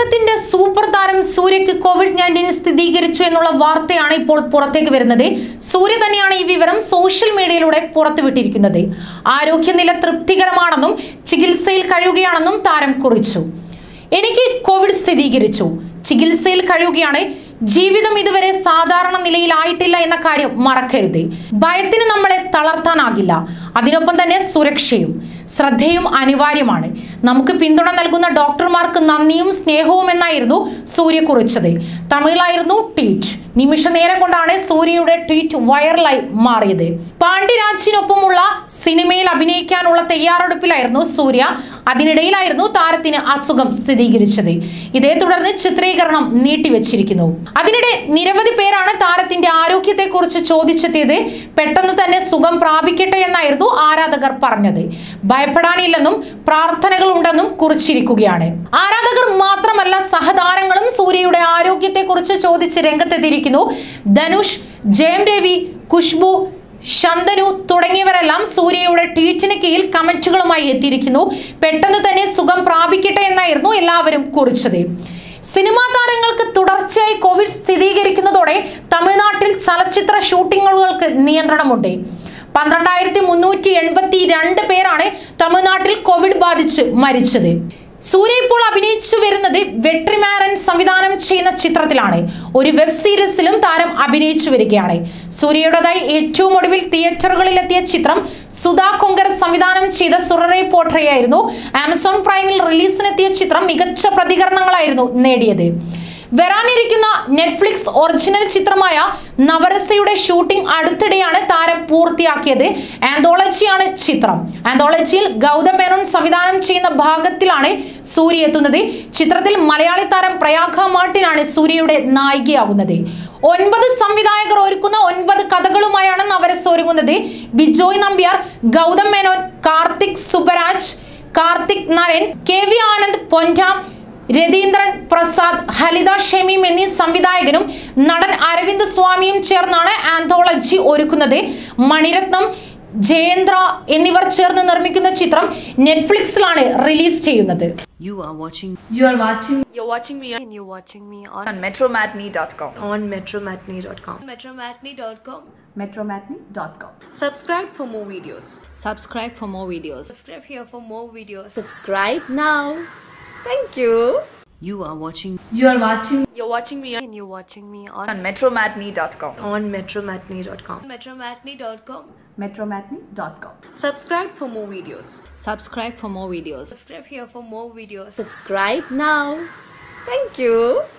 ഭാരതത്തിന്റെ സൂപ്പർ താരം സൂര്യക്ക് Covid nineteen സ്ഥിരീകരിച്ചു എന്നുള്ള വാർത്തയാണ് ഇപ്പോൾ പുറത്തേക്ക് വരുന്നത് സൂര്യ തന്നെയാണ് ഈ വിവരം സോഷ്യൽ മീഡിയയിലൂടെ പുറത്തുവിട്ടിരിക്കുന്നത് ആരോഗ്യനില തൃപ്തികരമാണെന്നും ചികിത്സയിൽ കഴിയുകയാണെന്നും താരം കുറിച്ചു എനിക്ക് കോവിഡ് സ്ഥിരീകരിച്ചു ചികിത്സയിൽ കഴിയുകയാണ് ജീവിതം ഇതുവരെ സാധാരണ നിലയിലായിട്ടില്ല എന്ന കാര്യം മറക്കരുത് ഭയത്തിന് നമ്മളെ തളർത്താനാകില്ല അതിനൊപ്പം തന്നെ സുരക്ഷയും ശ്രദ്ധയും അനിവാര്യമാണ് നമുക്ക് പിന്തുണ നൽകുന്ന ഡോക്ടർമാർക്ക് നന്ദിയും സ്നേഹവും എന്നായിരുന്നു സൂര്യ കുറിച്ചത് തമിഴിലായിരുന്നു ട്വീറ്റ് നിമിഷ നേരം കൊണ്ടാണ് സൂര്യയുടെ ട്വീറ്റ് വൈറലായി മാറിയത് പാണ്ഡ്യരാജിനൊപ്പമുള്ള സിനിമയിൽ അഭിനയിക്കാനുള്ള തയ്യാറെടുപ്പിലായിരുന്നു സൂര്യ അതിനിടയിലായിരുന്നു താരത്തിന് അസുഖം സ്ഥിരീകരിച്ചത് ഇതേ തുടർന്ന് ചിത്രീകരണം നീട്ടിവെച്ചിരിക്കുന്നു അതിനിടെ നിരവധി പേരാണ് താരത്തിന്റെ ആരോഗ്യത്തെക്കുറിച്ച് ചോദിച്ചെത്തിയത് പെട്ടെന്ന് തന്നെ സുഖം പ്രാപിക്കട്ടെ എന്നായിരുന്നു ആരാധകർ പറഞ്ഞത് ഭയപ്പെടാനില്ലെന്നും പ്രാർത്ഥനകൾ ഉണ്ടെന്നും കുറിച്ചിരിക്കുകയാണ് ആരാധകർ മാത്രമല്ല സഹതാരങ്ങളും സൂര്യയുടെ ആരോഗ്യത്തെക്കുറിച്ച് ചോദിച്ച് രംഗത്തെത്തിയിരിക്കുന്നു ധനുഷ് ജയം രവി കുഷ്ബു ശന്തനു തുടങ്ങിയവരെല്ലാം സൂര്യയുടെ ട്വീറ്റിന് കീഴിൽ കമന്റുകളുമായി എത്തിയിരിക്കുന്നു പെട്ടെന്ന് തന്നെ സുഖം പ്രാപിക്കട്ടെ എന്നായിരുന്നു എല്ലാവരും കുറിച്ചത് സിനിമാ താരങ്ങൾക്ക് തുടർച്ചയായി കോവിഡ് സ്ഥിരീകരിക്കുന്നതോടെ തമിഴ്നാട്ടിൽ ചലച്ചിത്ര ഷൂട്ടിങ്ങുകൾക്ക് നിയന്ത്രണമുണ്ട് പന്ത്രണ്ടായിരത്തി മുന്നൂറ്റി എൺപത്തി രണ്ട് പേരാണ് തമിഴ്നാട്ടിൽ കോവിഡ് ബാധിച്ച് മരിച്ചത് സൂര്യ ഇപ്പോൾ അഭിനയിച്ചു വരുന്നത് വെട്രിമാരൻ സംവിധാനം ചെയ്യുന്ന ചിത്രത്തിലാണ് ഒരു വെബ് സീരീസിലും താരം അഭിനയിച്ചു വരികയാണ് സൂര്യയുടേതായി ഏറ്റവും ഒടുവിൽ തിയേറ്ററുകളിൽ എത്തിയ ചിത്രം സുധാ കൊങ്കർ സംവിധാനം ചെയ്ത സുററെ പോട്രയായിരുന്നു ആമസോൺ പ്രൈമിൽ റിലീസിനെത്തിയ ചിത്രം മികച്ച പ്രതികരണങ്ങളായിരുന്നു നേടിയത് വരാനിരിക്കുന്ന നെറ്റ്ഫ്ലിക്സ് ഒറിജിനൽ ചിത്രമായ നവരസയുടെ ഷൂട്ടിംഗ് അടുത്തിടെയാണ് താരം പൂർത്തിയാക്കിയത് ആന്തോളജിയാണ് ചിത്രം ആന്തോളജിയിൽ ഗൗതം മേനോൻ സംവിധാനം ചെയ്യുന്ന ഭാഗത്തിലാണ് സൂര്യ എത്തുന്നത് ചിത്രത്തിൽ മലയാളി താരം പ്രയാഗ മാർട്ടിനാണ് സൂര്യയുടെ നായികയാകുന്നത് ഒൻപത് സംവിധായകർ ഒരുക്കുന്ന ഒൻപത് കഥകളുമായാണ് നവരസ ഒരുങ്ങുന്നത് ബിജോയ് നമ്പ്യാർ ഗൗതം മേനോൻ കാർത്തിക് സുബരാജ് കാർത്തിക് നരൻ കെ വി ആനന്ദ് പൊൻഡാം രതീന്ദ്രൻ പ്രസാദ് ഹലിത ഷമീം എന്നീ സംവിധായകനും നടൻ അരവിന്ദ് സ്വാമിയും ചേർന്നാണ് ആന്തോളജി ഒരുക്കുന്നത് മണിരത്നം ജയേന്ദ്ര എന്നിവർ ചേർന്ന് നിർമ്മിക്കുന്ന ചിത്രം നെറ്റ്ഫ്ലിക്സിലാണ് റിലീസ് ചെയ്യുന്നത് You are watching You are watching You're watching me on, and you're watching me on, on metromatney.com. on metromatney.com. Metromatney.com. metromatney.com. Subscribe for more videos. Subscribe for more videos. Subscribe here for more videos. Subscribe now. Thank you. You are watching You are watching You're watching me on, and you're watching me on, on metromatney.com. on metromatney.com. Metromatney.com. metromatney.com. Subscribe for more videos. Subscribe for more videos. Subscribe here for more videos. Subscribe now. Thank you.